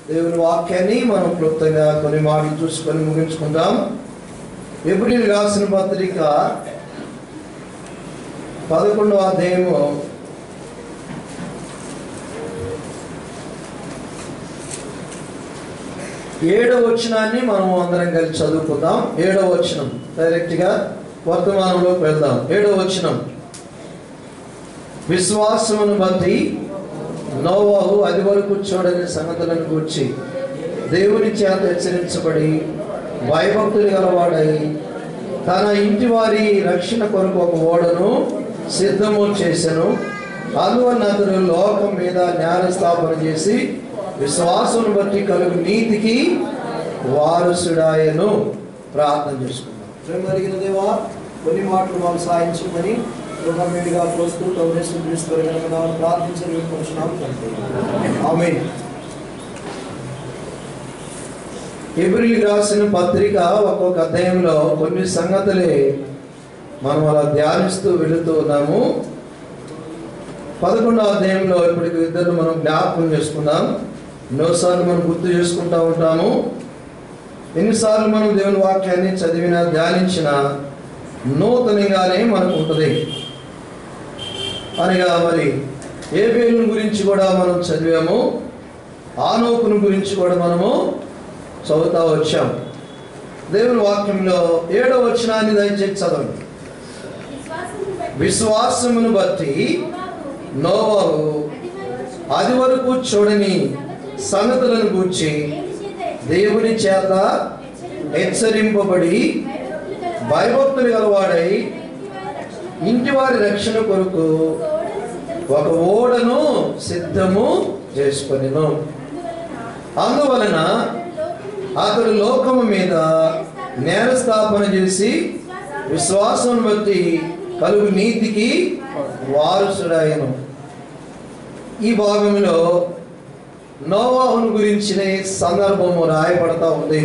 దేవుని వాక్యాన్ని మనం క్లుప్తంగా కొన్ని మాటలు చూసుకొని ముగించుకుందాం ఎప్పుడు రాసిన పత్రిక పదకొండవ అధ్యాయము ఏడవ వచనాన్ని మనం అందరం కలిసి చదువుకుందాం ఏడవ వచనం డైరెక్ట్గా వర్తమానంలోకి వెళ్దాం ఏడవ వచనం విశ్వాసమును బట్టి నోవాహు అది వరకు చూడని సంగతులను గూర్చి దేవుని చేత హెచ్చరించబడి భయభక్తులు గలవాడై తన ఇంటి వారి రక్షణ కొరకు ఒక ఓడను సిద్ధము చేసెను అందువల్ల అతడు లోకం మీద జ్ఞాన స్థాపన చేసి విశ్వాసం బట్టి కలుగు నీతికి వారసుడాయను ప్రార్థన చేసుకున్నాం ప్రేమ కలిగిన దేవా కొన్ని మాటలు మాకు సాయించమని గృహమేడిగా పోస్తూ కౌరేశ్వర తీసుకుని ప్రార్థించని కొంటున్నాం ఆమె ఎబ్రిల్ రాసిన పత్రిక ఒక్కొక్క అధ్యాయంలో కొన్ని సంగతులే మనం అలా ధ్యానిస్తూ వెళుతూ ఉన్నాము పదకొండవ అధ్యాయంలో ఇప్పటికి ఇద్దరు మనం జ్ఞాపకం చేసుకుందాం ఎన్నోసార్లు మనం గుర్తు చేసుకుంటూ ఉంటాము ఎన్నిసార్లు మనం దేవుని వాక్యాన్ని చదివినా ధ్యానించినా నూతనంగానే మనకు ఉంటుంది అనగా మరి ఏ పేరుని గురించి కూడా మనం చదివాము ఆనోకుని గురించి కూడా మనము చదువుతా వచ్చాం దేవుని వాక్యంలో ఏడవ వచనాన్ని దయచేసి చదవండి విశ్వాసమును బట్టి నోవాహు అది వరకు చూడని సంగతులను గూర్చి దేవుని చేత హెచ్చరింపబడి భయభక్తులు గలవాడై ఇంటి వారి రక్షణ కొరకు ఒక ఓడను సిద్ధము చేసుకొనిను అందువలన అతడు లోకము మీద నేర స్థాపన చేసి విశ్వాసం బట్టి కలుగు నీతికి వారసుడాయను ఈ భాగంలో నోవాహును గురించిన సందర్భము రాయబడతా ఉంది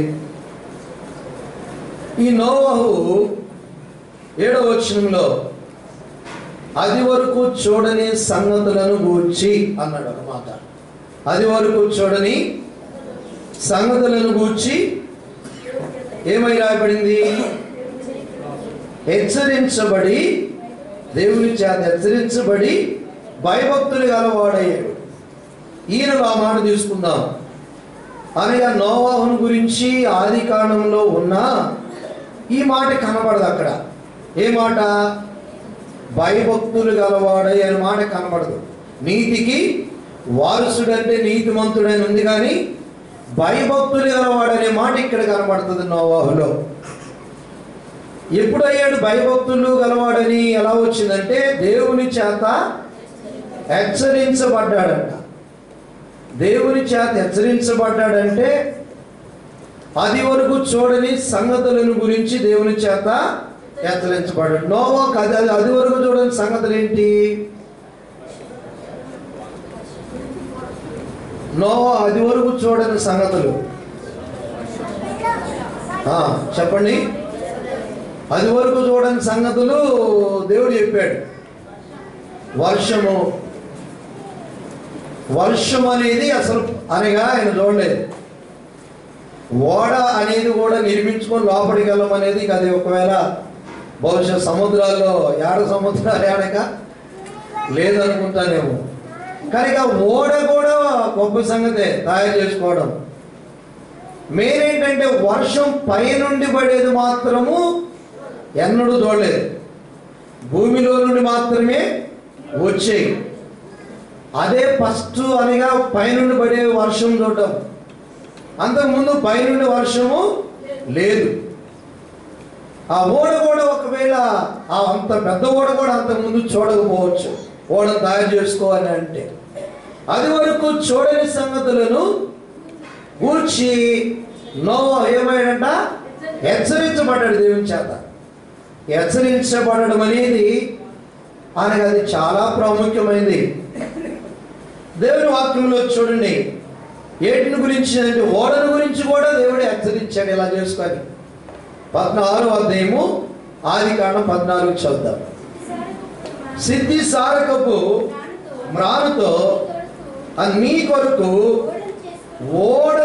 ఈ నోవాహు ఏడవ వచనంలో అది వరకు చూడని సంగతులను గూర్చి అన్నాడు ఒక మాట అది వరకు చూడని సంగతులను గూర్చి ఏమై రాయబడింది హెచ్చరించబడి దేవుని చేత హెచ్చరించబడి భయభక్తులు గలవాడయ్యాడు ఈయనలో ఆ మాట తీసుకుందాం అనగా నోవాహుని గురించి ఆది కాండంలో ఉన్న ఈ మాట కనబడదు అక్కడ ఏ మాట భయభక్తులు గలవాడై అనే మాట కనబడదు నీతికి వారసుడంటే నీతిమంతుడని ఉంది కానీ భయభక్తులు గలవాడనే మాట ఇక్కడ కనబడుతుంది నోవాహులో ఎప్పుడయ్యాడు భయభక్తులు గలవాడని ఎలా వచ్చిందంటే దేవుని చేత హెచ్చరించబడ్డాడంట దేవుని చేత హెచ్చరించబడ్డాడంటే అది వరకు చూడని సంగతులను గురించి దేవుని చేత హెచ్చరించబడ్డాడు నోవా అది అది- అది వరకు చూడని సంగతులు ఏంటి నోవా అది వరకు చూడని సంగతులు ఆ, చెప్పండి అది వరకు చూడని సంగతులు దేవుడు చెప్పాడు వర్షము వర్షం అనేది అసలు అనగా ఆయన చూడలేదు ఓడ అనేది కూడా నిర్మించుకొని లోపలికి వెళ్ళం అనేది ఇక అది ఒకవేళ బహుశా సముద్రాల్లో ఏడ సముద్రాలు ఏడక లేదనుకుంటానేమో కానీ ఇక ఓడ కూడా గొప్ప సంగతే తయారు చేసుకోవడం మెయిన్ ఏంటంటే వర్షం పైనుండి పడేది మాత్రము ఎన్నడూ చూడలేదు భూమిలో నుండి మాత్రమే వచ్చేవి అదే ఫస్ట్ అనగా పైనుండి పడే వర్షం చూడటం అంతకుముందు పైనుండి వర్షము లేదు ఆ ఓడ కూడా ఒకవేళ ఆ అంత పెద్ద ఓడ కూడా అంతకుముందు చూడకపోవచ్చు ఓడను తయారు చేసుకోవాలని అంటే అది వరకు చూడని సంగతులను గూర్చి నోవా ఏమైందంట హెచ్చరించబడ్డాడు దేవుని చేత హెచ్చరించబడడం అనేది ఆయనకు అది చాలా ప్రాముఖ్యమైనది దేవుని వాక్యంలో చూడండి ఏటిని గురించి అంటే ఓడను గురించి కూడా దేవుడు హెచ్చరించాడు ఇలా చేసుకొని పద్నాలుగు అధ్యాయము ఆది కాండం పద్నాలుగు చదువుతాం సిద్ధి సారకపు మ్రానుతో ఆ నీ కొరకు ఓడ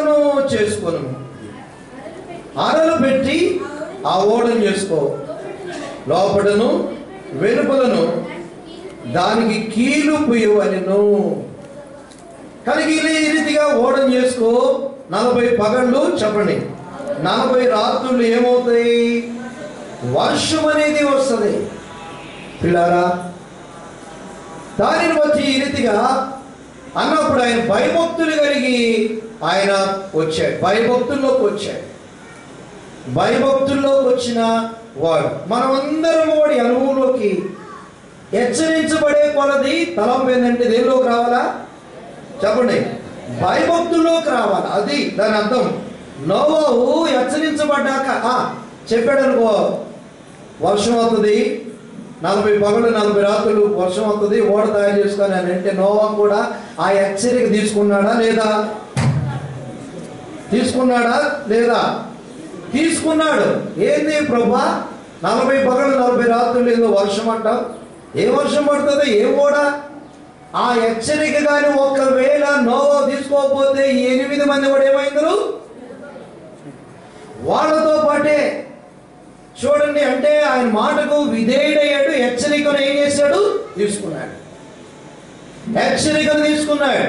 అరలు పెట్టి ఆ ఓడను చేసుకో లోపడను వెలుపలను దానికి కీలు పుయ్యవలెను కనుక ఈ రీతిగా ఓడం చేసుకో నలభై పగళ్ళు చెప్పండి నలభై రాత్రులు ఏమవుతాయి వర్షం అనేది వస్తుంది పిల్లారా దానిని వచ్చి ఈ రీతిగా అన్నప్పుడు ఆయన భయభక్తులు కలిగి ఆయన వచ్చాడు భయభక్తుల్లోకి వచ్చాడు భయభక్తుల్లోకి వచ్చిన వాడు మనమందరం వాడి అనుభవంలోకి హెచ్చరించబడే కొలది తలం ఏంటంటే దేనిలోకి రావాలా చెప్పండి భయభక్తుల్లోకి రావాలి అది దాని అర్థం నోవాహు హెచ్చరించబడ్డాక ఆ, చెప్పాడు అనుకో వర్షం అవుతుంది నలభై పగలు నలభై రాత్రులు వర్షం అవుతుంది ఓడ తయారు చేసుకొని అని అంటే నోవా కూడా ఆ హెచ్చరిక తీసుకున్నాడా లేదా తీసుకున్నాడా లేదా తీసుకున్నాడు ఏంది ప్రభా నలభై పగలు నలభై రాత్రులు ఏదో వర్షం అంటావు ఏ వర్షం పడుతుంది ఏం కూడా ఆ హెచ్చరిక కానీ ఒకవేళ నోవా తీసుకోకపోతే ఈ ఎనిమిది మంది కూడా ఏమైందరు వాళ్ళతో పాటే చూడండి అంటే ఆయన మాటకు విధేయుడయ్యాడు హెచ్చరికను ఏం చేశాడు తీసుకున్నాడు హెచ్చరికను తీసుకున్నాడు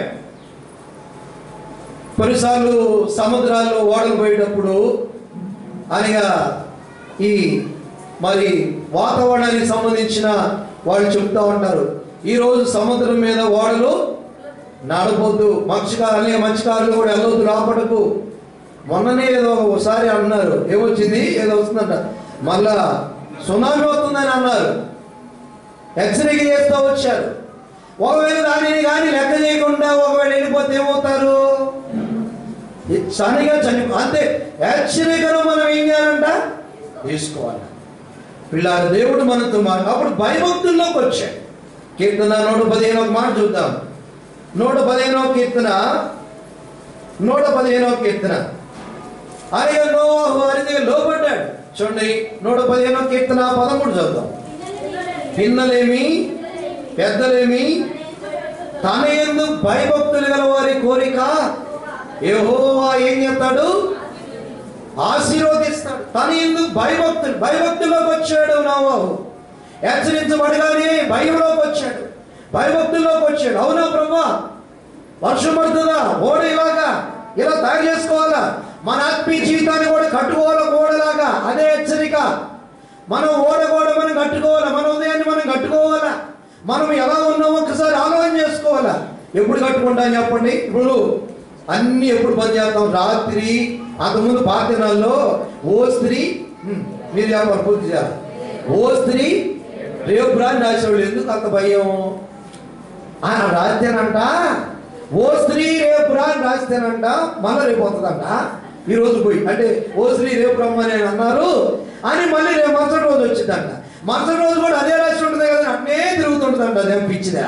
కొన్నిసార్లు సముద్రాల్లో ఓడలు పోయేటప్పుడు అనగా ఈ మరి వాతావరణానికి సంబంధించిన వాళ్ళు చెప్తా ఉంటారు ఈరోజు సముద్రం మీద ఓడలు నడపొద్దు మత్స్యకారు అలాగే మత్స్యకారులు కూడా వెళ్ళొద్దు రాపడకు మొన్ననే ఏదో ఒకసారి అన్నారు ఏమొచ్చింది ఏదో వస్తుందంట మళ్ళా సునామీ వస్తుందని అన్నారు హెచ్చరిక చేస్తూ వచ్చారు ఒకవేళ దానిని కానీ లెక్క చేయకుండా ఒకవేళ వెళ్ళిపోతే ఏమవుతారు శనిగా చనిపో అంతే హెచ్చరికను మనం ఏం చేయాలంట తీసుకోవాలి పిల్లారు దేవుడు మనతో మాట అప్పుడు భయభక్తుల్లోకి వచ్చాడు కీర్తన నూట పదిహేను ఒక మాట చూద్దాం నూట పదిహేనో కీర్తన నూట పదిహేనో కీర్తన ఆయన నోవాహు అరిదిగా లోపడ్డాడు చూడండి నూట పదిహేనో కీర్తన పదమూడు చదువుదాం పిన్నలేమి పెద్దలేమి తన ఎందు భయభక్తులు గల వారి కోరిక యెహోవా ఏం చేస్తాడు ఆశీర్వదిస్తాడు తన ఎందు భయభక్తులు భయభక్తుల్లోకి వచ్చాడు నోవాహు హెచ్చరించబడగానే భయంలోకి వచ్చాడు భయభక్తుల్లోకి వచ్చాడు అవునా ప్రభా వర్షం పడుతుందా ఓడ ఇలాగా ఇలా తయారు చేసుకోవాలా మన ఆత్మీయ జీవితాన్ని కూడా కట్టుకోవాలా ఓడలాగా అదే హెచ్చరిక మనం ఓడ కూడా మనం కట్టుకోవాలా మన ఉదయాన్ని మనం కట్టుకోవాలా మనం ఎలా ఉన్నామో ఒకసారి ఆలోచన చేసుకోవాలా ఎప్పుడు కట్టుకుంటాం చెప్పండి ఇప్పుడు అన్ని ఎప్పుడు పని చేస్తాం రాత్రి అంతకుముందు పాత దినాల్లో ఓ స్త్రీ హ్మ్, మీరు చెప్పాలి పూర్తి చేయాలి ఓ స్త్రీ రేపు రాని రాసేవాళ్ళు ఎందుకు అంత భయం ఆయన రాస్తేనంట ఓ స్త్రీ రేపు రా అని రాస్తేనంట మళ్ళీ రేపు వస్తుందంట ఈ రోజు పోయి అంటే ఓ స్త్రీ రేపు రమ్మని అని అన్నారు అని మళ్ళీ రేపు మరుసటి రోజు వచ్చిందంట మరుసటి రోజు కూడా అదే రాసి ఉంటుంది కదా అట్నే తిరుగుతుంటుందంట అదేం పిచ్చిదా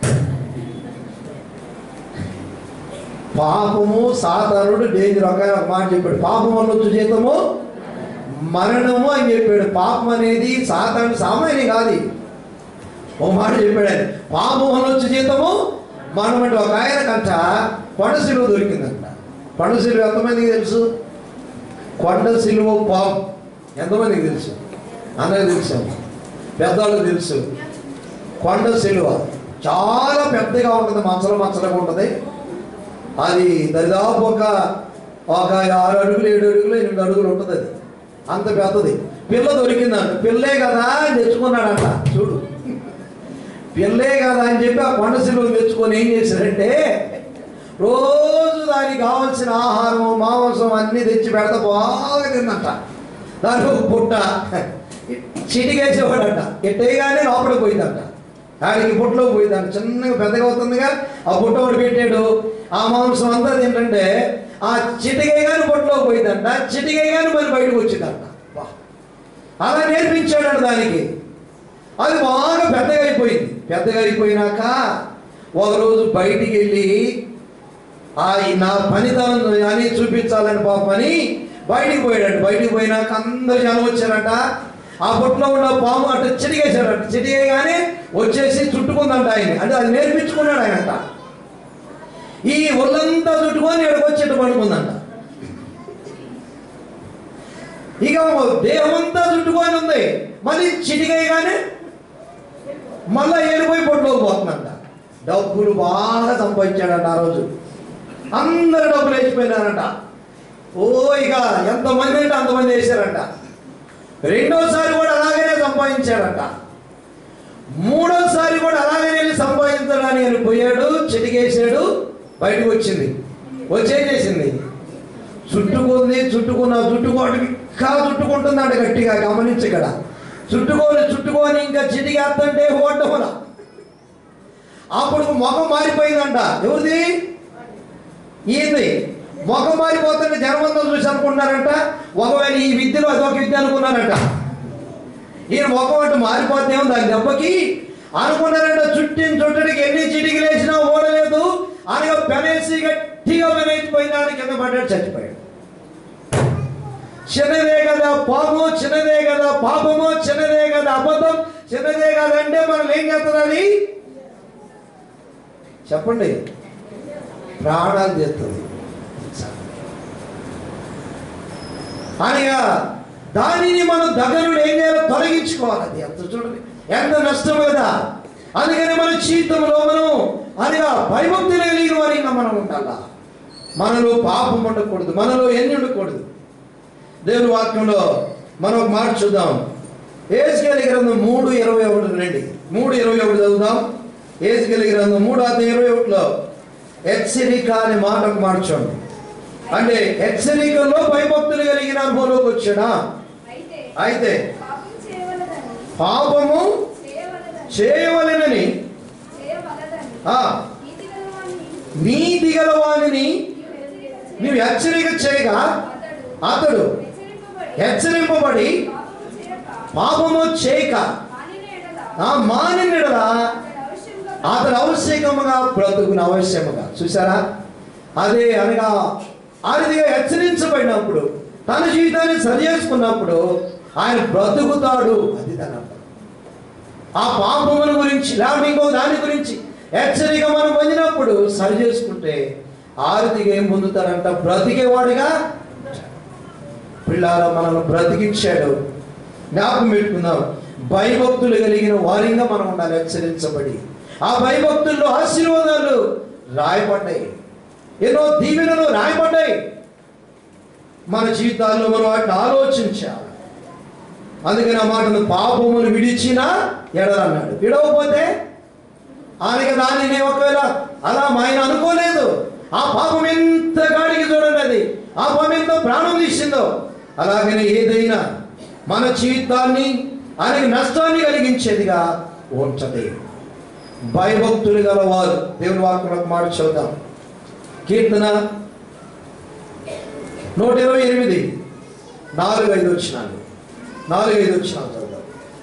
పాపము సాతానుడు డేంజర్ ఒక ఆయన ఒక మాట చెప్పాడు పాపం అనొచ్చు జీతము మరణము అని చెప్పాడు పాపం అనేది సాతాను సామాన్యం కాదు ఓ మాట చెప్పాడు ఆయన పాపం అనొచ్చు జీతము మనం అంటే ఒక ఆయన కంట కొండ సిలువ దొరికిందంట కొండ సిలువ ఎంతమందికి తెలుసు కొండ సిలువ పాము ఎంతమందికి తెలుసు అందరికి తెలుసు పెద్దవాళ్ళకి తెలుసు కొండ సిలువ చాలా పెద్దగా ఉంటుంది మచ్చలు మచ్చలుగా ఉంటుంది అది దరిదాపు ఒక ఒక ఆరు అడుగులు ఏడు అడుగులు ఎనిమిది అడుగులు ఉంటుంది అది అంత పెద్దది పిల్ల దొరికిందంట పిల్లే కదా అని తెచ్చుకున్నాడంట చూడు పిల్లే కదా అని చెప్పి ఆ కొండ సిలువను తెచ్చుకొని ఏం చేశారంటే రోజు దానికి కావాల్సిన ఆహారం మాంసం అన్నీ తెచ్చి పెడతా బాగా తిందంట దానికి ఒక పుట్ట చిటికేసేవాడంట ఎట్టేగానే లోపలికి పోయిందంట ఆడికి పుట్టలో పోయిందంట చిన్నగా పెద్దగా అవుతుందిగా ఆ పుట్ట ఒకటి పెట్టాడు ఆ మాంసం అంతా ఏంటంటే ఆ చిటికే కానీ పుట్టలో పోయిందంట చిటికే కానీ మరి బయటకు వచ్చిందంట వా. అలా నేర్పించాడు దానికి అది బాగా పెద్దగా అయిపోయింది పెద్దగా అయిపోయినాక ఒకరోజు బయటికి వెళ్ళి ఆ ఈ నా పనితనం అని చూపించాలని పాపని బయటికి పోయాడు బయటికి పోయినాక అందరు జనం వచ్చారంట ఆ పొట్లో ఉన్న పాము అట్ట చిటికేశాడంట చిటికేయగానే వచ్చేసి చుట్టుకుందంట ఆయన అంటే అది నేర్పించుకున్నాడు ఆయనంట ఈ ఒళ్ళంతా చుట్టుకొని ఇక్కడికి వచ్చేట్టు పడుకుందంట దేహం అంతా చుట్టుకొని ఉంది మళ్ళీ చిటికేయగానే మళ్ళా ఏలిపోయి పొట్టులోకి పోతుందంట డబ్బులు బాగా సంపాదించాడంట ఆ రోజు అందరు డబ్బులు వేసిపోయినారంట ఓ ఇక ఎంతమంది అంటే అంతమంది వేశారంట రెండోసారి కూడా అలాగనే సంపాదించాడంట మూడోసారి కూడా అలాగనే వెళ్ళి సంపాదించడానికి ఆయన పోయాడు చిటికేసాడు బయటకు వచ్చింది వచ్చేం చేసింది చుట్టుకుంది చుట్టుకున్న చుట్టుకోవడం ఇంకా చుట్టుకుంటుందంట గట్టిగా గమనించి ఇక్కడ చుట్టుకొని చుట్టుకొని ఇంకా చిటికేస్తుంటే ఓటముల అప్పుడు ముఖం మారిపోయిందంట ఎవరిది ఏంది ముఖం మారిపోతుంటే జనమంతా చూసి అనుకున్నారంట ఒకవేళ ఈ విద్యలో అదొక విద్య అనుకున్నారంట ఈయన ముఖం అంటే మారిపోతేమో దాని దెబ్బకి అనుకున్నారంట చుట్టిన చుట్టడికి ఎన్ని చిటికలు వేసినా ఓడలేదు అనగా పెనేసి గట్టిగా పెనేసిపోయిన దాని కింద పడ్డాడు చచ్చిపోయాడు చిన్నదే కదా పాపము చిన్నదే కదా పాపము చిన్నదే కదా అబద్ధం చిన్నదే కదా అంటే మనం ఏం చేస్తుంది చెప్పండి ప్రాణాలు చేస్తుంది అనగా దానిని మనం దగ్గరుడు ఏం చేయాలో తొలగించుకోవాలి అది ఎంత చూడండి ఎంత నష్టం కదా అందుకని మన జీవితంలో మనం అనగా భయభక్తి కలిగిన వారిగా మనం ఉండాలా మనలో పాపం ఉండకూడదు మనలో ఎన్ని ఉండకూడదు దేవుని వాక్యంలో మనం ఒక మాట చూద్దాం ఏసుకెళ్ళి గ్రంథం మూడు ఇరవై ఒకటి రండి మూడు ఇరవై ఒకటి చదువుదాం ఏసుకెళ్ళి గ్రంథం మూడు అతను ఇరవై ఒకటిలో హెచ్చరిక అనే మాట ఒక మాట చూడండి అంటే హెచ్చరికలో భయభక్తులు కలిగిన అనుభవంలోకి వచ్చాడా అయితే అయితే పాపం చేయవలదని పాపము చేయవలదని చేయవలెనని చేయవలదని ఆ, నీతి గలవాణ్ణి నీతి గలవానిని నీవు హెచ్చరిక నీవు హెచ్చరిక చేయ- చేయగా అతడు అతడు హెచ్చరింపబడి హెచ్చరింపబడి పాపము చేయక పాపము చేయక మానిన ఎడల ఆ మానినడలా అతడు అవశ్యంగా అతను అవశ్యకముగా బ్రతుకుని అవశ్యముగా చూసారా అదే అనగా ఆరిదిగా హెచ్చరించబడినప్పుడు తన జీవితాన్ని సరి చేసుకున్నప్పుడు ఆయన బ్రతుకుతాడు అది తన అర్థం. ఆ పాపముల గురించి లేకపోతే ఇంకో దాని గురించి హెచ్చరిక మనం పొందినప్పుడు సరి చేసుకుంటే ఆరిదిగా ఏం పొందుతాడంట బ్రతికేవాడిగా పిల్లారా మనల్ని బ్రతికించాడు జ్ఞాపకం పెట్టుకుందాం భయభక్తులు కలిగిన వారిగా మనం ఉండాలి హెచ్చరించబడి ఆ భయభక్తుల్లో ఆశీర్వాదాలు రాయబడ్డాయి ఎన్నో దీవెనలు రాయబడ్డాయి మన జీవితాల్లో మనం వాటిని ఆలోచించాలి అందుకని ఆ మాటను పాపములు విడిచినా ఎడలన్నాడు విడవకపోతే ఆయనకి దానిని ఒకవేళ అలా మా ఆయన అనుకోలేదు ఆ పాపం ఎంత గాడికి చూడండి అది ఆ పాపం ఎంతో ప్రాణం తీసిందో అలాగనే ఏదైనా మన జీవితాన్ని ఆయనకి నష్టాన్ని కలిగించేదిగా ఉంటది భయభక్తులు గల వారు దేవుని వాక్యం ఒక మాట చూద్దాం కీర్తన నూట ఇరవై ఎనిమిది నాలుగు ఐదు వచ్చినాలు నాలుగు ఐదు వచ్చినాలు చదువుదాం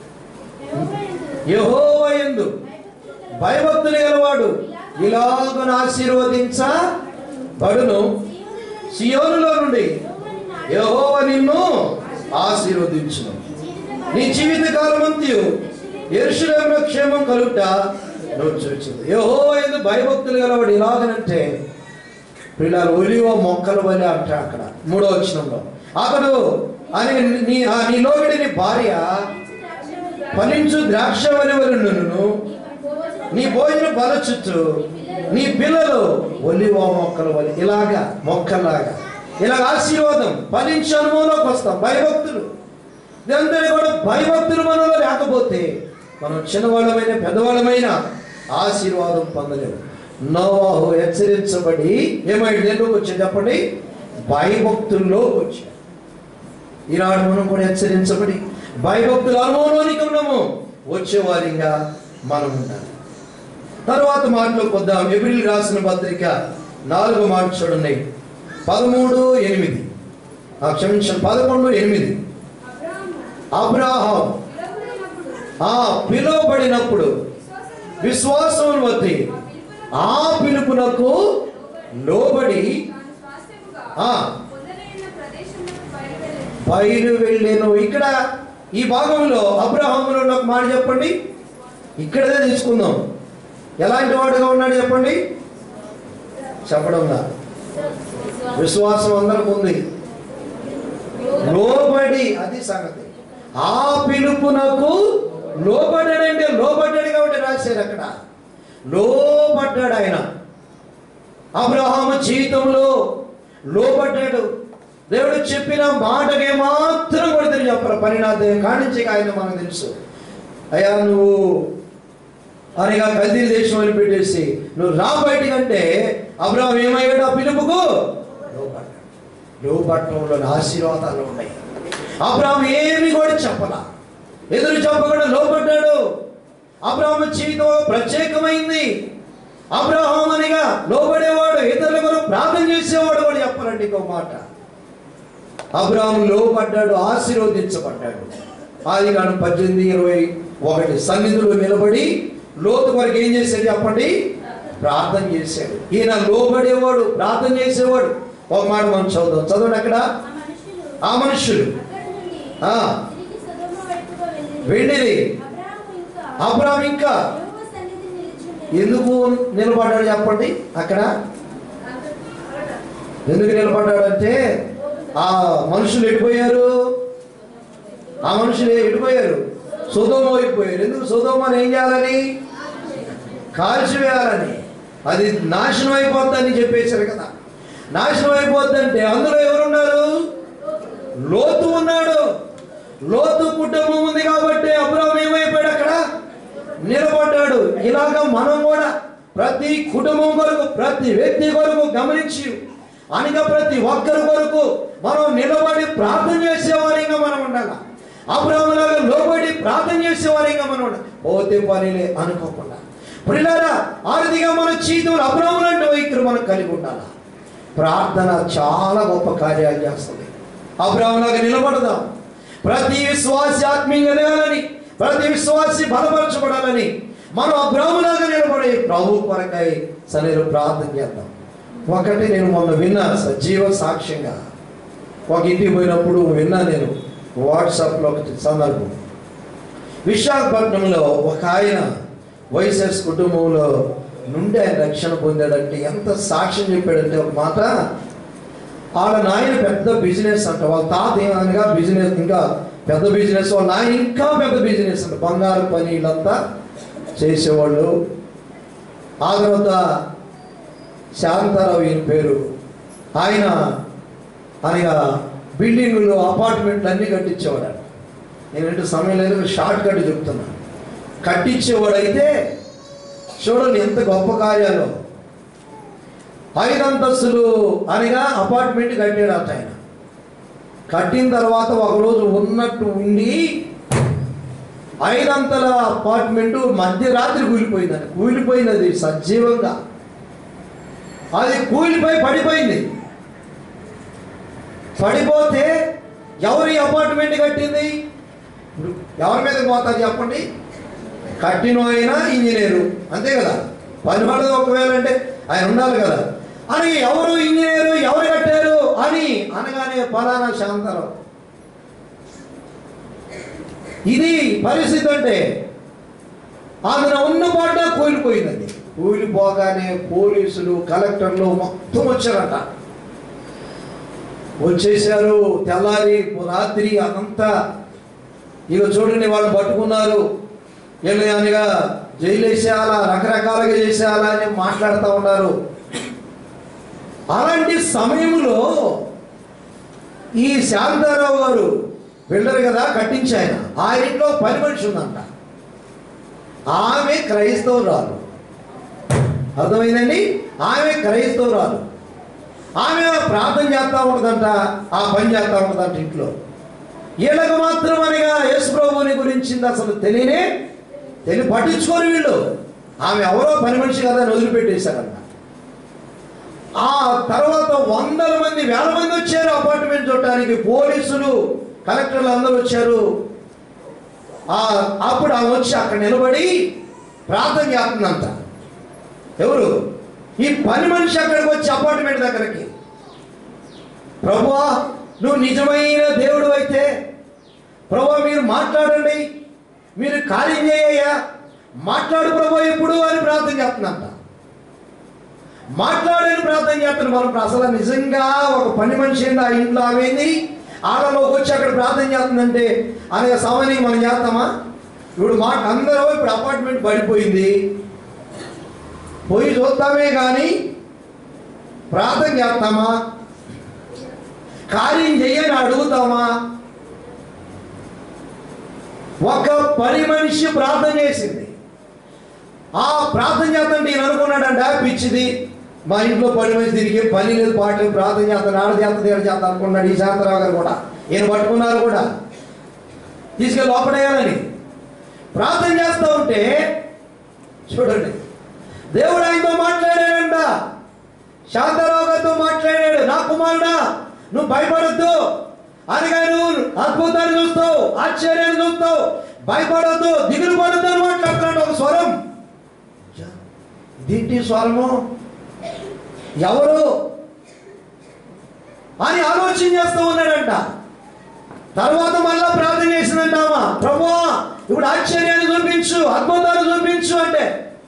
యెహోవా యందు యహోవయందు భయభక్తులు గలవాడు ఇలాగను ఆశీర్వదించబడును సియోనులో నుండి యహోవ నిన్ను ఆశీర్వదించును నీ జీవిత కాలమంతయు ఎరుషులేములో క్షేమం కలుగుట నువ్వు చూచింది యహోవ ఎందు భయభక్తులు గలవాడు ఇలాగనంటే పిల్లలు ఒలివ మొక్కల వలె అంటాడు అక్కడ మూడో వచనంలో అతడు అని నీ ఆ నీ లోగడి నీ భార్య ఫలించు ద్రాక్ష వలి వలెను నీ భోజనం బలచుచ్చు నీ పిల్లలు ఒలివ మొక్కల వలె ఇలాగా మొక్కలాగా ఇలాగ ఆశీర్వాదం ఫలించే అనుభవంలోకి వస్తాం భయభక్తులు ఇదంతా కూడా భయభక్తులు మనలో లేకపోతే మనం చిన్నవాళ్ళమైన పెద్దవాళ్ళమైన ఆశీర్వాదం పొందలేము నోవాహు హెచ్చరించబడి ఏమైంది ఎందుకు వచ్చి చెప్పండి భయభక్తుల్లో వచ్చాడు ఈనాడు మనం కూడా హెచ్చరించబడి భయభక్తుల అనుభవంలోనికి ఉన్నాము వచ్చేవారిగా మనం ఉండాలి తర్వాత మాటలోకి వద్దాం ఎబ్రిల్ రాసిన పత్రిక నాలుగో మాట చూడండి పదమూడు ఎనిమిది ఆ, క్షమించండి పదకొండు ఎనిమిది అబ్రాహాము అబ్రాహాం పిలువబడినప్పుడు ఆ పిలువబడినప్పుడు విశ్వాసమును విశ్వాసం బట్టి ఆ ఆ పిలుపునకు లోబడి తాను స్వాస్థ్యముగా ఆ పొందలేని ప్రదేశములకు బయలువెళ్ళెను. బయలు వెళ్ళాను ఇక్కడ ఈ భాగంలో అబ్రహాములో ఒక మాట చెప్పండి ఇక్కడదే తీసుకుందాం ఎలాంటి వాడుగా ఉన్నాడు చెప్పండి చెప్పడం కాదు విశ్వాసం అందరికి ఉంది లోబడి అది సంగతి ఆ పిలుపునకు లోబడ్డాడంటే లోబడ్డాడు కాబట్టి రాశారు అక్కడ లోబడ్డాడు ఆయన అబ్రహాము జీవితంలో లోబడ్డాడు దేవుడు చెప్పిన మాటకే మాత్రం కూడా తెలియదు చెప్పరు పరిణామం కానించి ఆయన మనకు తెలుసు అయ్యా నువ్వు అనగా కల్దీ దేశం అని పెట్టేసి నువ్వు రా బయటికి అంటే అబ్రహం ఏమయ్యాడు ఆ పిలుపుకు లోబడ్డాడు లోబట్టంలో ఆశీర్వాదాలు ఉన్నాయి అబ్రహం ఏమి కూడా చెప్పలా ఎదురు చెప్పకుండా లోబడ్డాడు అబ్రహం జీవితం ప్రత్యేకమైంది అబ్రహం అనిగా లోబడేవాడు ఇతరుల కొరకు ప్రార్థన చేసేవాడు కూడా చెప్పాలండి ఇంకో మాట అబ్రహం లోబడ్డాడు ఆశీర్వదించబడ్డాడు ఆది కాను పద్దెనిమిది ఇరవై ఒకటి సన్నిధిలో నిలబడి లోతు కొరకు ఏం చేశాడు చెప్పండి ప్రార్థన చేశాడు ఈయన లోబడేవాడు ప్రార్థన చేసేవాడు ఒక మాట మనం చదువుదాం చదవండి అక్కడ ఆ మనుషులు ఆ మనుషులు అక్కడి నుండి ఆ తిరిగి సొదొమ వైపుగా వెళ్ళిరి. వెళ్ళిరి అబ్రాహాము ఇంకా అబ్రహం ఇంకా యెహోవా సన్నిధి నిలిచుండెను. ఎందుకు నిలబడ్డాడు చెప్పండి అక్కడ అక్కడ- అక్కడ ఎందుకు నిలబడ్డాడు అంటే ఆ మనుషులు ఎడిపోయారు ఆ మనుషులు ఎడిపోయారు సుధోమ అయిపోయారు ఎందుకు సుధోమని ఏం చేయాలని కాల్చివేయాలని అది నాశనం అయిపోద్దని చెప్పేశారు కదా నాశనం అయిపోద్దంటే అందులో ఎవరున్నారు లోతు ఉన్నాడు లోతు కుటుంబం ఉంది కాబట్టి అబ్రహం ఏమైపోయాడు అక్కడ నిలబడ్డాడు ఇలాగ మనం కూడా ప్రతి కుటుంబం కొరకు ప్రతి వ్యక్తి కొరకు గమనించి అనగా ప్రతి ఒక్కరి కొరకు మనం నిలబడి ప్రార్థన చేసేవారిగా మనం ఉండాలి అబ్రహంలాగా లోబడి ప్రార్థన చేసేవారిగా మనం ఉండాలి పోతే పనిలే అనుకోకుండా పిల్లరా ఆరుదిగా మన జీవితంలో అబ్రహం లాంటి వైఖరి మనం కలిగి ఉండాలి ప్రార్థన చాలా గొప్ప కార్యాలు చేస్తుంది అబ్రహంలాగా నిలబడదాం ప్రతి విశ్వాసి ఆత్మీయంగా ఎదగాలని ప్రతి విశ్వాసి బలపరచబడాలని మనం అబ్రహంలాగా నిలబడి ప్రభు కొరకై సరైన ప్రార్థన చేద్దాం ఒకటి నేను మొన్న విన్నా సజీవ సాక్ష్యంగా ఒక ఇంటికి పోయినప్పుడు విన్నా నేను వాట్సాప్లో ఒకటి సందర్భం విశాఖపట్నంలో ఒక ఆయన వైఎస్ఎస్ కుటుంబంలో నుండి ఆయన రక్షణ పొందాడంటే ఎంత సాక్ష్యం చెప్పాడంటే ఒక మాట వాళ్ళ నాయన పెద్ద బిజినెస్ అంట వాళ్ళ తాత ఏమనగా బిజినెస్ ఇంకా పెద్ద బిజినెస్ వాళ్ళ నాయన ఇంకా పెద్ద బిజినెస్ అంట బంగారు పని వీళ్ళంతా చేసేవాళ్ళు ఆ తర్వాత శాంతారావు ఈయన పేరు ఆయన అనగా బిల్డింగులు అపార్ట్మెంట్లు అన్నీ కట్టించేవాడు నేనంటే సమయం లేదు షార్ట్ కట్ చెప్తున్నా కట్టించేవాడైతే చూడండి ఎంత గొప్ప కార్యాలు ఐదు అంతస్తులు అనగా అపార్ట్మెంట్ కట్టాడు అంట ఆయన కట్టిన తర్వాత ఒకరోజు ఉన్నట్టు ఉండి ఐదంతల అపార్ట్మెంట్ మధ్యరాత్రి కూలిపోయిందంట కూలిపోయింది అది సజీవంగా అది కూలిపోయి పడిపోయింది పడిపోతే ఎవరి అపార్ట్మెంట్ కట్టింది ఇప్పుడు ఎవరి మీద పోతారు చెప్పండి కట్టిన ఆయన ఇంజనీరు అంతే కదా పని పడదు ఒకవేళ అంటే ఆయన ఉండాలి కదా అని ఎవరు ఇంజనీరు ఎవరు కట్టారు అని అనగానే ఫలానా శాంతరావు ఇది పరిస్థితి అంటే అందులో ఉన్న పాట కూలిపోయిందండి కూలిపోగానే పోలీసులు కలెక్టర్లు మొత్తం వచ్చారట వచ్చేసారు తెల్లారి రాత్రి అదంతా ఇక చూడండి వాళ్ళు పట్టుకున్నారు వీళ్ళు అనగా జైలు వేసేయాలా రకరకాలుగా చేసేయాలా అని మాట్లాడుతూ ఉన్నారు అలాంటి సమయంలో ఈ శాంతారావు గారు బిల్డర్ కదా కట్టించి ఆయన ఆ ఇంట్లో పని మనిషి ఉందంట ఆమె క్రైస్తవురాలు అర్థమైందండి ఆమె క్రైస్తవురాలు ఆమె ప్రార్థన చేస్తూ ఉంటుందంట ఆ పని చేస్తూ ఉంటుందంట ఇంట్లో వీళ్ళకి మాత్రం అనగా యేసు ప్రభువుని గురించి అసలు తెలియనే తెలియ పట్టించుకోరు వీళ్ళు ఆమె ఎవరో పని మనిషి కదా అని వదిలిపెట్టేశారంట ఆ తర్వాత వందల మంది వేల మంది వచ్చారు అపార్ట్మెంట్ చూడటానికి పోలీసులు కలెక్టర్లు అందరూ వచ్చారు ఆ అప్పుడు ఆమె వచ్చి అక్కడ నిలబడి ప్రార్థన చేస్తుందంట ఎవరు ఈ పని మనిషి అక్కడికి వచ్చి అపార్ట్మెంట్ దగ్గరకి ప్రభువా నువ్వు నిజమైన దేవుడు అయితే ప్రభా మీరు మాట్లాడండి మీరు కార్యం చేయ్యా మాట్లాడు ప్రభు ఎప్పుడు అని ప్రార్థన చేస్తుందంట మాట్లాడని ప్రార్థన చేస్తున్నాం మనం అసలు నిజంగా ఒక పని మనిషి ఏంది ఆ ఇంట్లో ఆమెది ఆడలోకి వచ్చి అక్కడ ప్రార్థన చేస్తుందంటే అనగా సామాన్యంగా మనం చేస్తామా ఇప్పుడు మాట అందరూ ఇప్పుడు అపార్ట్మెంట్ పడిపోయింది పోయి చూస్తామే కానీ ప్రార్థన చేస్తామా కార్యం చెయ్యని అడుగుతామా ఒక పని మనిషి ప్రార్థన చేసింది ఆ ప్రార్థన చేస్తుంటే ఈయన అనుకున్నాడంట పిచ్చిది మా ఇంట్లో పని మనిషి దీనికి ఏం పని లేదు పాట లేదు ప్రార్థన చేస్తాను ఆడ చేస్తాను ఏడు చేస్తాను అనుకున్నాడు ఈ శాంతరావు గారు కూడా ఈయన పట్టుకున్నారు కూడా తీసుకెళ్ళి లోపడేయాలని ప్రార్థన చేస్తూ ఉంటే చూడండి దేవుడు ఆయనతో మాట్లాడాడంట శాంతారావు గారితో మాట్లాడాడు నా కుమారుడా నువ్వు భయపడొద్దు అనగా నువ్వు అద్భుతాన్ని చూస్తావు ఆశ్చర్యాన్ని చూస్తావు భయపడొద్దు దిగులు పడొద్దు అని మాట్లాడుతున్నాడు ఒక స్వరం దీంటి స్వరము ఎవరు అని ఆలోచన చేస్తూ ఉన్నాడంట తర్వాత మళ్ళా ప్రార్థన చేసిందంటామా ప్రభువా ఇప్పుడు ఆశ్చర్యాన్ని చూపించు అద్భుతాలు చూపించు అంటే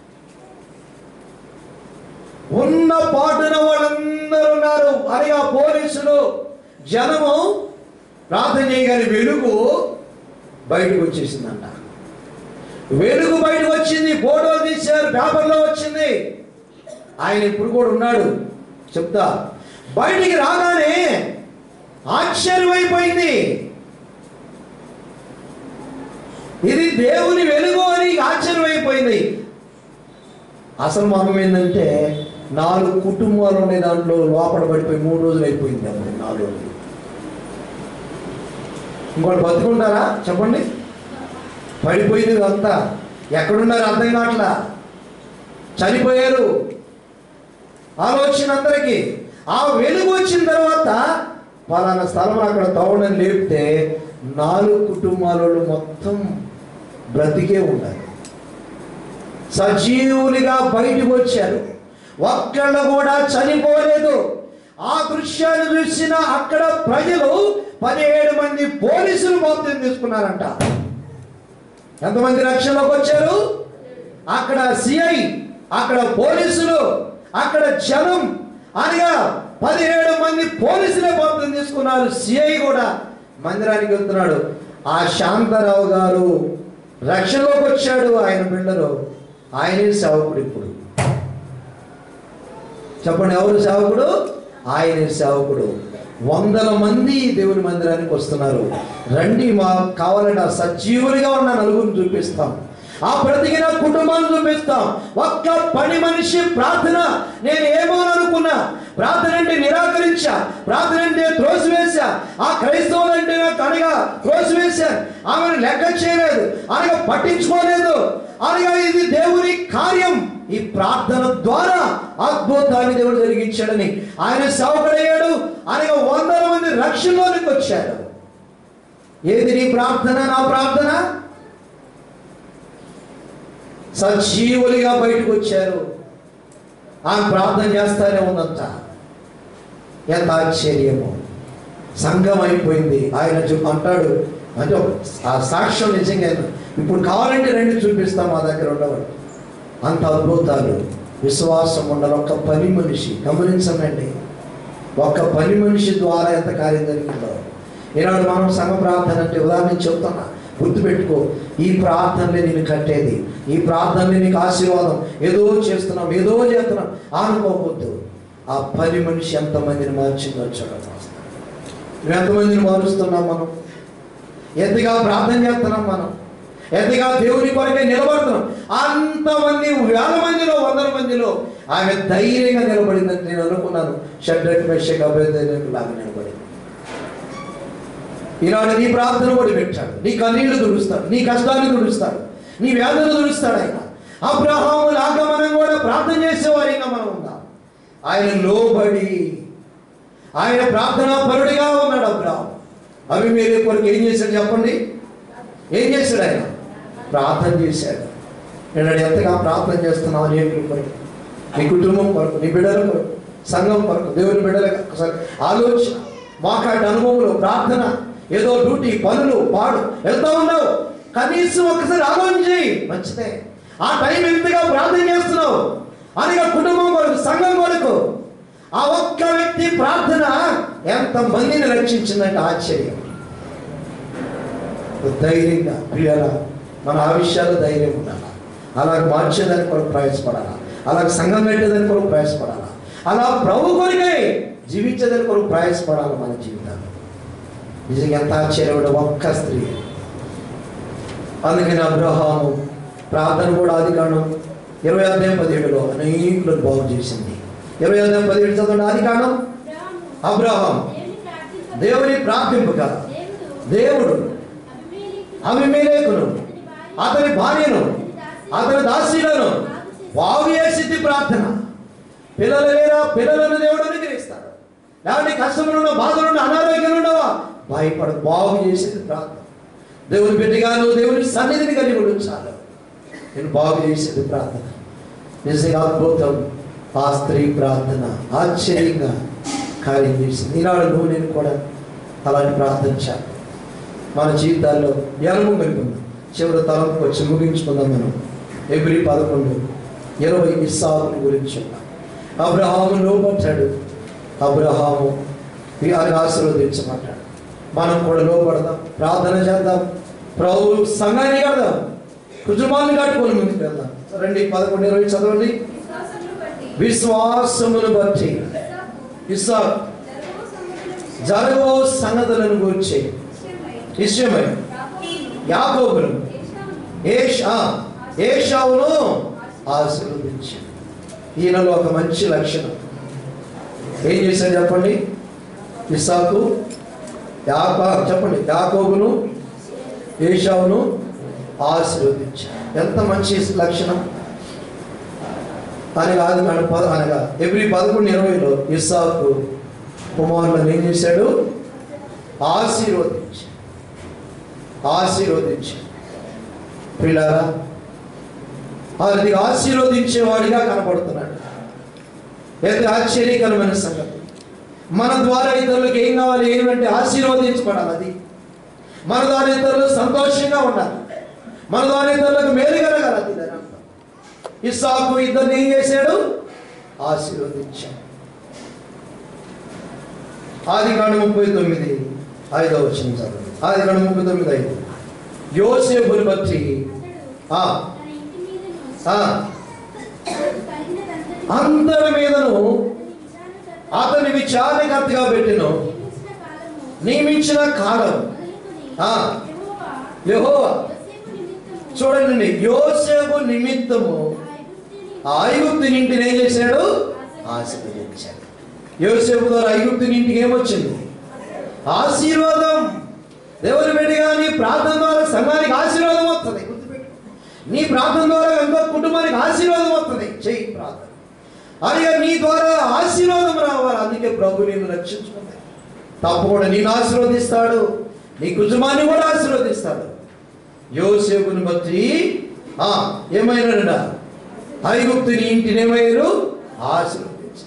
ఉన్న పాటున వాళ్ళందరూ ఉన్నారు అని ఆ పోలీసులు జనము ప్రార్థన చేయగానే వెలుగు బయటకు వచ్చేసిందంట వెలుగు బయటకు వచ్చింది ఫోటోలు తీశారు పేపర్లో వచ్చింది ఆయన ఇప్పుడు కూడా ఉన్నాడు చెప్తా బయటికి రాగానే ఆశ్చర్యమైపోయింది ఇది దేవుని వెలుగు అని ఆశ్చర్యమైపోయింది అసలు మర్మం ఏంటంటే నాలుగు కుటుంబాలు ఉండే దాంట్లో లోపల పడిపోయి మూడు రోజులు అయిపోయింది అప్పుడు నాలుగు రోజులు ఇంకోటి బతుకుంటారా చెప్పండి పడిపోయింది అంతా ఎక్కడున్నారు అర్థం కావట్లా చనిపోయారు ఆలోచన అందరికీ ఆ వెలుగు వచ్చిన తర్వాత పలానా స్థలం అక్కడ తవ్వడం లేపితే నాలుగు కుటుంబాల వాళ్ళు మొత్తం బ్రతికే ఉన్నారు సజీవులుగా బయటకు వచ్చారు ఒక్కళ్ళు కూడా చనిపోలేదు ఆ దృశ్యాన్ని చూసిన అక్కడ ప్రజలు పదిహేడు మంది పోలీసులు బాప్తిని తీసుకున్నారంట ఎంతమంది రక్షణలోకి వచ్చారు అక్కడ సిఐ అక్కడ పోలీసులు అక్కడ జనం అనగా పదిహేడు మంది పోలీసులే బాప్తిని తీసుకున్నారు సిఐ కూడా మందిరానికి వెళ్తున్నాడు ఆ శాంతారావు గారు రక్షణలోకి వచ్చాడు ఆయన బిడ్డలు ఆయనే సేవకుడు ఇప్పుడు చెప్పండి ఎవరు సేవకుడు ఆయనే సేవకుడు వందల మంది దేవుని మందిరానికి వస్తున్నారు రండి మా కావాలంటే ఆ సజీవులుగా ఉన్న నలుగురిని చూపిస్తాం ఆ బ్రతికిన కుటుంబాన్ని చూపిస్తాం ఒక్క పని మనిషి ప్రార్థన నేను ఏమో అనుకున్నా ప్రార్థన అంటే నిరాకరించా ప్రార్థన అంటే త్రోసివేశా ఆ క్రైస్తవులు అంటే నాకు అనగా త్రోసివేశా ఆమెను లెక్క చేయలేదు అనగా పట్టించుకోలేదు అనగా ఇది దేవుని కార్యం ఈ ప్రార్థన ద్వారా అద్భుతాన్ని దేవుడు జరిగించాడని ఆయన సేవకుడయ్యాడు అనగా వందల మంది రక్షణలోనికి వచ్చాడు ఏది నీ ప్రార్థన నా ప్రార్థన సజీవులుగా బయటకు వచ్చారు ఆమె ప్రార్థన చేస్తానే ఉందంట ఎంత ఆశ్చర్యము సంఘం అయిపోయింది ఆయన చూ- అంటాడు అంటే ఆ సాక్ష్యం నిజంగా ఇప్పుడు కావాలంటే రెండు చూపిస్తాం మా దగ్గర ఉండవాడు అంత అద్భుతాలు విశ్వాసం ఉండాలి ఒక్క పని మనిషి గమనించమండి ఒక్క పని మనిషి ద్వారా ఎంత కార్యం జరిగిందో ఈనాడు మనం సంఘ ప్రార్థన అంటే ఉదాహరణ చెప్తున్నా గుర్తుపెట్టుకో ఈ ప్రార్థనలే నేను కట్టేది ఈ ప్రార్థనలే నీకు ఆశీర్వాదం ఏదో చేస్తున్నాం ఏదో చేస్తున్నాం అనుకోవద్దు ఆ పని మనిషి ఎంతమందిని మార్చిందో చూడండి నువ్వు ఎంతమందిని మారుస్తున్నాం మనం ఎంతగా ప్రార్థన చేస్తున్నాం మనం ఎంతగా దేవుని కొరకే నిలబడుతున్నాం అంతమంది వేల మందిలో వందల మందిలో ఆమె ధైర్యంగా నిలబడిందని నేను అనుకున్నాను షడ్రక్ మెషక్ అభ్యర్థి లాగా నిలబడింది ఈనాడు నీ ప్రార్థన కూడా పెట్టాడు నీ కన్నీళ్లు తుడుస్తాడు నీ కష్టాన్ని తుడుస్తాడు నీ వ్యాధులు తుడుస్తాడు ఆయన అబ్రహాము లాగా మనం కూడా ప్రార్థన చేసేవారిగా మనం ఉందాం ఆయన లోబడి ఆయన ప్రార్థనా పరుడిగా ఉన్నాడు అబ్రహాం అవి మీరే కొరకు ఏం చేశాడు చెప్పండి ఏం చేశాడు ఆయన ప్రార్థన చేశాడు నేను ఎంతగా ప్రార్థన చేస్తున్నావు అనేకుల కొరకు నీ కుటుంబం కొరకు నీ బిడ్డల కొరకు సంఘం కొరకు దేవుని బిడ్డల ఒకసారి ఆలోచన మాకాటి అనుభవంలో ప్రార్థన ఏదో డ్యూటీ పనులు పాడు వెళ్తా ఉన్నావు కనీసం ఒకసారి ఆలోచన చేయి మంచిదే ఆ టైం ఎంతగా ప్రార్థన చేస్తున్నావు అనగా కుటుంబం కొరకు సంఘం కొరకు ఆ ఒక్క వ్యక్తి ప్రార్థన ఎంత మందిని రక్షించిందంటే ఆశ్చర్యం ధైర్యంగా ప్రియాల మన ఆ విషయాలు ధైర్యం ఉండాలి అలాగ మార్చేదానికి కొరకు ప్రయాసపడాలా అలాగ సంఘం పెట్టేదానికి కొరకు ప్రయాసపడాలా అలా ప్రభు కొరికై జీవించేదానికి కొరకు ప్రయాసపడాలి మన జీవితాలు నిజంగా ఎంత ఆశ్చర్యపడే ఒక్క స్త్రీ అందుకని అబ్రహాము ప్రార్థన కూడా ఆది కాండం ఇరవై అధ్యాయం పదిహేడులో అనేకులను బాగు చేసింది ఇరవై అధ్యాయం పదిహేడు చదవండి ఆది కాండం అబ్రాహాము అబ్రహాం దేవుని దేవుని ప్రార్థింప ప్రార్థింపగా దేవుడు దేవుడు అబీమెలెకును అవిమేలేకును అతని భార్యను అతని దాసీలను బాగు చేసింది ప్రార్థన పిల్లలు లేరా పిల్లలను దేవుడు అనుగ్రహిస్తాడు లేకపోతే కష్టములున్న బాధలున్న అనారోగ్యం ఉండవా భయపడ బాగు చేసేది ప్రార్థన దేవుని బిడ్డగా నువ్వు దేవుని సన్నిధిని కలిగి ఉంచాలి నేను బాగు చేసేది ప్రార్థన నిజంగా అద్భుతం ఆ స్త్రీ ప్రార్థన ఆశ్చర్యంగా కార్యం చేసింది ఈనాడు నువ్వు నేను కూడా అలాంటి ప్రార్థించాలి మన జీవితాల్లో ఎలము కలిగింది చివరి తలంపు వచ్చి ముగించుకుందాం మనం ఎబ్రి పదకొండు ఇరవై ఇస్సాకుల గురించి ఉన్నాం అబ్రహాము లోపడ్డాడు అబ్రహాము అది ఆశీర్వదించమంటాడు మనం కూడా లోపడదాం ప్రార్థన చేద్దాం ప్రభు సంఘాన్ని కడదాం కుటుంబాన్ని కట్టుకొని ముందుకు వెళ్దాం రండి పదకొండు ఇరవై చదవండి విశ్వాసమును బట్టి విశ్వాసమును బట్టి ఇస్సాకు ఇస్సాకు జరగబో సంగతుల జరగో సంగతులను గురించి విషయమై విషయమై యాకోబును యాకోబును ఏశావును ఏషా ఏషావును ఆశీర్వదించాడు ఈయనలో ఒక మంచి లక్షణం ఏం చేశాడు చెప్పండి ఇసాకు యాకా చెప్పండి యాకోబును ఏషావును ఆశీర్వదించాడు ఎంత మంచి లక్షణం అనగా అది మన పద అనగా ఎవ్రీ పదకొండు ఇరవైలో ఇస్సాకు కుమారులను ఏం చేశాడు ఆశీర్వదించాడు ఆశీర్వదించాడు పిల్లారా అది ఆశీర్వదించేవాడిగా కనపడుతున్నాడు ఎంత ఆశ్చర్యకరమైన సంగతి మన ద్వారా ఇతరులకు ఏం కావాలి ఏమంటే ఆశీర్వదించబడాలి అది మన ద్వారా ఇతరులు సంతోషంగా ఉండాలి మన ద్వారా ఇతరులకు మేలు కలగాలి దాని అర్థం ఇస్సాకు ఇద్దరిని ఏం చేశాడు ఆశీర్వదించాడు ఆది కాండ ముప్పై తొమ్మిది ఐదవ వచ్చిన చదువు ఆది కాండ ముప్పై తొమ్మిది ఐదు యోసేపుని బట్టి అతడు ఆ, తన ఇంటి మీదను ఆ, తనకు కలిగినదంతటిని అందరి మీదను అతని విచారణకర్త అతని విచారణకర్తగా పెట్టిను నియమించిన కాలము నియమించిన కాలం మొదలుకొని ఆ. యెహోవా యెహోవా యోసేపు నిమిత్తము చూడండి యోసేపు నిమిత్తము ఆ ఐగుప్తుని ఆ ఐగుప్తు ఇంటిని ఏం చేశాడు ఆశీర్వదించాడు యోసేపు ద్వారా ఐగుప్తు ఇంటికి ఏమొచ్చింది ఆశీర్వాదం దేవుని బిడ్డగా నీ ప్రార్థన ద్వారా సంఘానికి ఆశీర్వాదం వస్తుంది గుర్తుపెట్టు. నీ ప్రార్థన ద్వారా ఎంతో కుటుంబానికి ఆశీర్వాదం వస్తుంది చెయ్యి ప్రార్థన అలాగే నీ ద్వారా ఆశీర్వాదం రావాలి అందుకే ప్రభు నేను రక్షించుకుంది తప్పకుండా నేను ఆశీర్వదిస్తాడు నీ కుటుంబాన్ని కూడా ఆశీర్వదిస్తాడు యోసేపుని బట్టి ఆ ఏమైనాడట ఐగుప్తుని ఇంటిని ఏమయ్యారు ఆశీర్వదించారు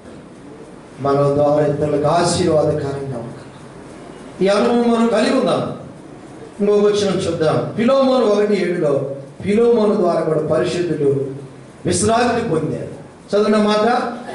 మన ద్వారా ఇతరులకు ఆశీర్వాదకరంగా ఉండాలి ఈ అనుభవం మనం కలిగి ఉందాం ఇంకొక వచ్చిన చూద్దాం పిలోమోను ఒకటి ఏడులో పిలోమోను ద్వారా కూడా పరిశుద్ధులు విశ్రాంతి పొందారు చదివిన మాట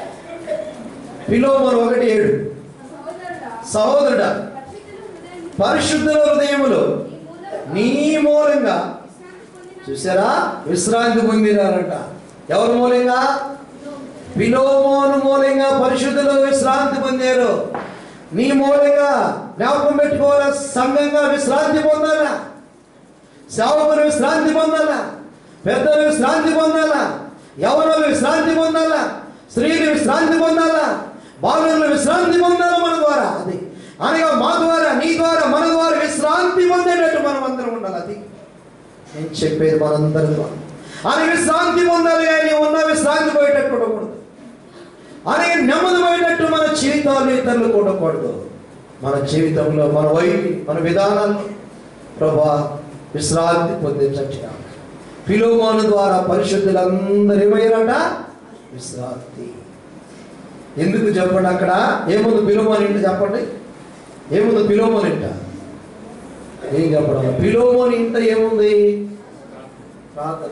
పిలోమోను ఒకటి ఏడు సహోదరుడా సహోదరుడా పరిశుద్ధుల హృదయం పరిశుద్ధుల హృదయములో నీ మూలం నీ మూలంగా విశ్రాంతి పొందిన చూసారా విశ్రాంతి పొందినారంట ఎవరి మూలంగా పిలోమోను మూలంగా పరిశుద్ధులు విశ్రాంతి పొందారు నీ మూలంగా జ్ఞాపకం పెట్టుకోవాలా సంఘంగా విశ్రాంతి పొందాలా సేవకులు విశ్రాంతి పొందాలా పెద్దలు విశ్రాంతి పొందాలా యవనులు విశ్రాంతి పొందాలా స్త్రీలు విశ్రాంతి పొందాలా బాలులు విశ్రాంతి పొందాలా మన ద్వారా అది అనగా మా ద్వారా నీ ద్వారా మన ద్వారా విశ్రాంతి పొందేటట్టు మనం అందరం ఉండాలి అది నేను చెప్పేది మనందరి ద్వారా అని విశ్రాంతి పొందాలి కానీ ఉన్న విశ్రాంతి పోయేటట్టు ఉండకూడదు అని నెమ్మది పోయేటట్టు మన జీవితాలు ఇతరులు ఉండకూడదు మన జీవితంలో మన వైపు మన విధానాల్లో ప్రభా విశ్రాంతి పొందేటట్టుగా పిలోమాను ద్వారా పరిశుద్ధులందరూ ఏమయ్యారట విశ్రాంతి ఎందుకు చెప్పండి అక్కడ ఏముంది పిలోమాని ఇంటి చెప్పండి ఏముంది పిలోమాని ఇంట ఏం చెప్పడం పిలోమోని ఇంట ఏముంది ప్రార్థన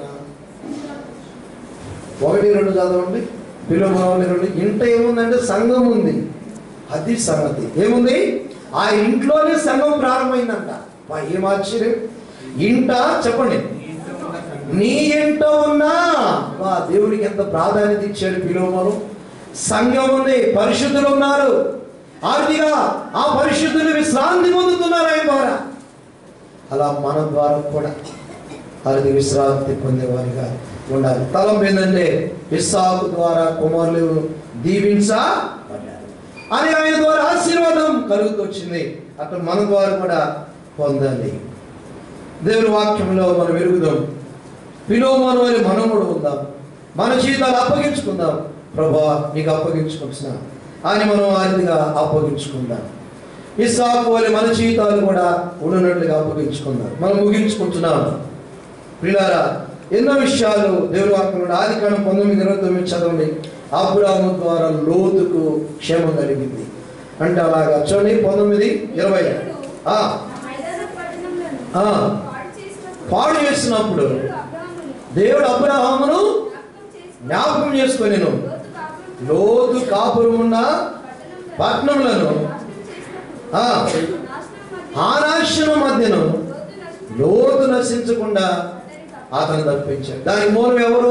ఒకటి రెండు చదవండి పిలోమోని రెండు ఇంట ఏముందంటే సంఘం ఉంది అది సంగతి ఏముంది ఆ ఇంట్లోనే సంఘం ప్రారంభమైందంట వా, ఏం ఆశ్చర్యం ఇంట చెప్పండి నీ ఇంట ఉన్నా వా దేవునికి ఎంత ప్రాధాన్యత ఇచ్చాడు పిలువమను సంఘం ఉంది పరిశుద్ధులు ఉన్నారు ఆర్థిగా ఆ పరిశుద్ధులు విశ్రాంతి పొందుతున్నారు ఆయన ద్వారా అలా మన ద్వారా కూడా ఆర్థిక విశ్రాంతి పొందేవారిగా ఉండాలి తలం ఏంటంటే ఇస్సాకు ద్వారా కుమారులు దీవించబడ్డారు అని ఆయన ద్వారా ఆశీర్వాదం కలుగుతూ వచ్చింది అట్లా మన ద్వారా కూడా పొందాలి దేవుని వాక్యంలో మనం ఎరుగుదాం పిలోమను అని మనం కూడా ఉందాం మన జీవితాలు అప్పగించుకుందాం ప్రభా నీకు అప్పగించుకుంటున్నా అని మనం ఆరిదిగా అప్పగించుకుందాం ఇస్సాకు వలె మన జీవితాలు కూడా ఉన్నట్లుగా అప్పగించుకుందాం మనం ముగించుకుంటున్నాం ప్రిలారా ఎన్నో విషయాలు దేవుని వాక్యంలో ఆది కాలం పంతొమ్మిది ఇరవై తొమ్మిది చదవండి అబ్రాము ద్వారా లోతుకు క్షేమం కలిగింది అంటే అలాగా చూడండి పంతొమ్మిది ఇరవై ఆ, మైదాన పట్టణంలను ఆ. పాడు చేసినప్పుడు పాడు చేసినప్పుడు దేవుడు దేవుడు అబ్రాహామును అబ్రహామును జ్ఞాపకం చేసుకుని జ్ఞాపకం చేసుకొని లోతు కాపురం లోతు కాపురం ఉన్న పట్టణంలో పట్టణములను నాశనం చేసినప్పుడు ఆ, నాశనం మధ్య ఆనాశనం మధ్యను లోతు నశించి లోతు నశించకుండా అతని అతను తప్పు. తప్పించాడు దానికి మూలం ఎవరు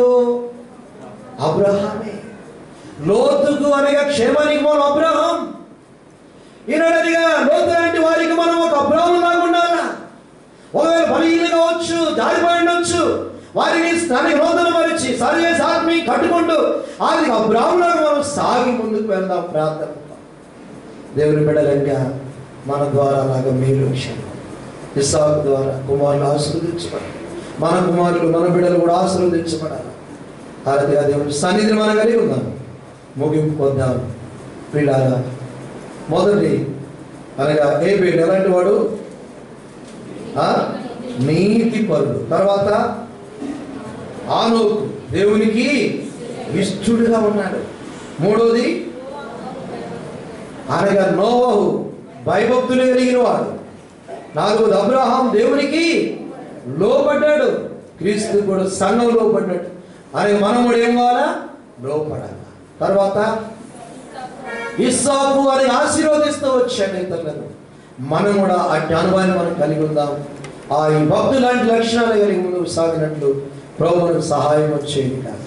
అబ్రహామే లోతుకు అనగా క్షేమానికి మూలం అబ్రహాం ఈనాడనిగా లోతు లాంటి వారికి మనం ఒక అబ్రహం లాగా ఉండాలా ఒకవేళ బలహీన కావచ్చు జారిపోయి ఉండొచ్చు వారిని తనకి నూతన పరిచి సర్వే సాత్మి కట్టుకుంటూ అది అబ్రాహ్మణులకు మనం సాగి ముందుకు వెళ్దాం ప్రార్థన దేవుని బిడ్డలంగా మన ద్వారా లాగా మేలు విషయం ఇస్సాకు ద్వారా కుమారులు ఆశీర్వదించబడాలి మన కుమారులు మన బిడ్డలు కూడా ఆశీర్వదించబడాలి భారతీయ దేవుని సన్నిధిని మనం కలిగి ఉందాం ముగింపు పొందాం పిల్లారా మొదటి అనగా ఏ పేరు ఎలాంటి వాడు ఆ? నీతి పరుడు తర్వాత ఆనోకు దేవునికి ఇష్టడుగా ఉన్నాడు మూడోది అనగా నోవహు భయభక్తులు కలిగిన వాడు నాలుగోది అబ్రహాం దేవునికి లోపడ్డాడు క్రీస్తు కూడా సంఘం లోపడ్డాడు అనగా మనం కూడా ఏం కావాలా లోపడాలి తర్వాత ఇస్సాకు అని ఆశీర్వదిస్తూ వచ్చాడు ఇతరులను మనం కూడా అట్టి అనుభవాన్ని మనం కలిగి ఉందాం ఆ ఈ భక్తు లాంటి లక్షణాలు కలిగి ముందుకు సాగినట్లు ప్రభువులకు సహాయం వచ్చేది కాదు